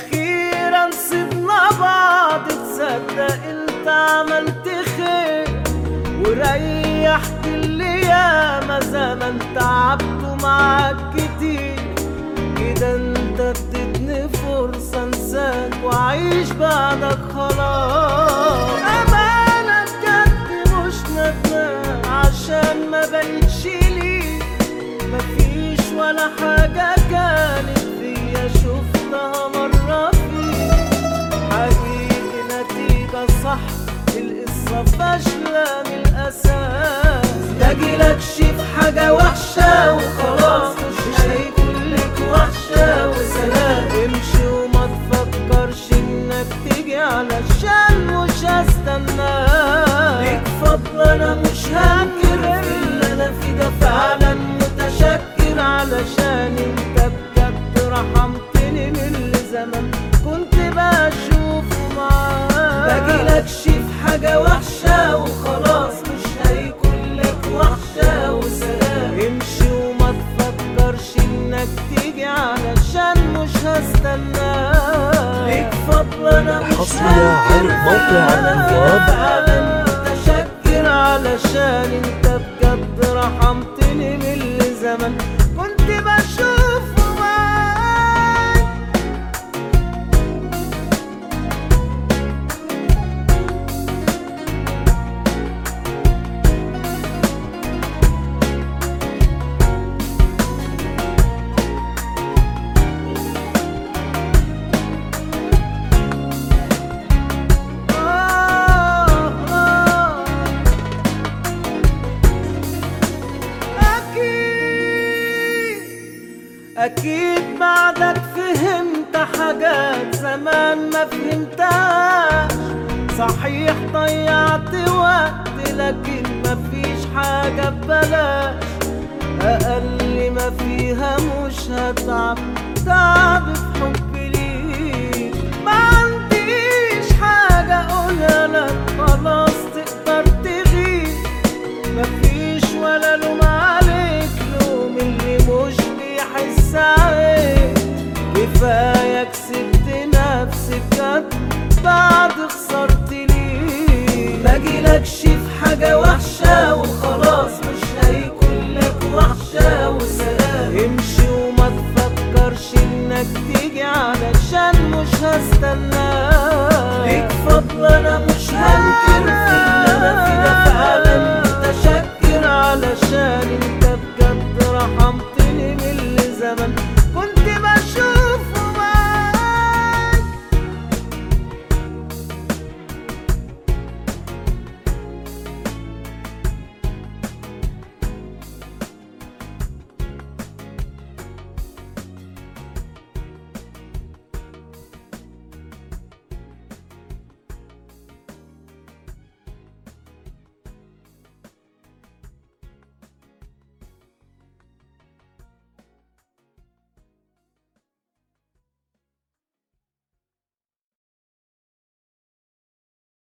اخيرا سيبنا بعض تصدق انت عملت خير وريحت اللي ياما زمان تعبت معاك كتير كده انت اديتني فرصة انساك واعيش بعدك خلاص امانة بجد مش ندمان عشان ما بقتش ليك مفيش ولا حاجة كانت فيا شفتها مرة فيك حقيقي نتيجة صح القصة فاشلة من الأساس تجيلكش في حاجة وحشة وخلاص مش هيكون لك وحشة وسلام امشي وما تفكرش انك تيجي علشان مش هستناك ليك فضل انا مش هنكر في اللي انا فيه ده فعلا متشكر علشان انت بجد رحمتني من اللي زمان كنت بشوفه معاك باجيلكش في حاجة وحشة وخلاص مش هيكون لك وحشة وسلام امشي وما تفكرش انك تيجي علشان مش هستناك ليك فضل انا مش حصرية على هنكر موقع أنا الواد. فعلا متشكر علشان انت بجد رحمتني من اللي زمان كنت بشوفه معاك آه آه أكيد أكيد بعدك فهمت حاجات زمان ما فهمتهاش صحيح ضيعت وقت لكن مفيش حاجة ببلاش أقل ما فيها مش هتعب تعب في حبي ليك ما عنديش حاجة أقولها لك خلاص تقدر تغيب مفيش ولا لوم عليك لوم اللي مش بيحس عليك كفاية كسبت نفسي بجد بعد خسرت ليك مجيلكش في حاجة وحشة وخلاص مش هيكون لك وحشة وسلام امشي وما تفكرش انك تيجي علشان مش هستناك ليك فضل انا مش هنسى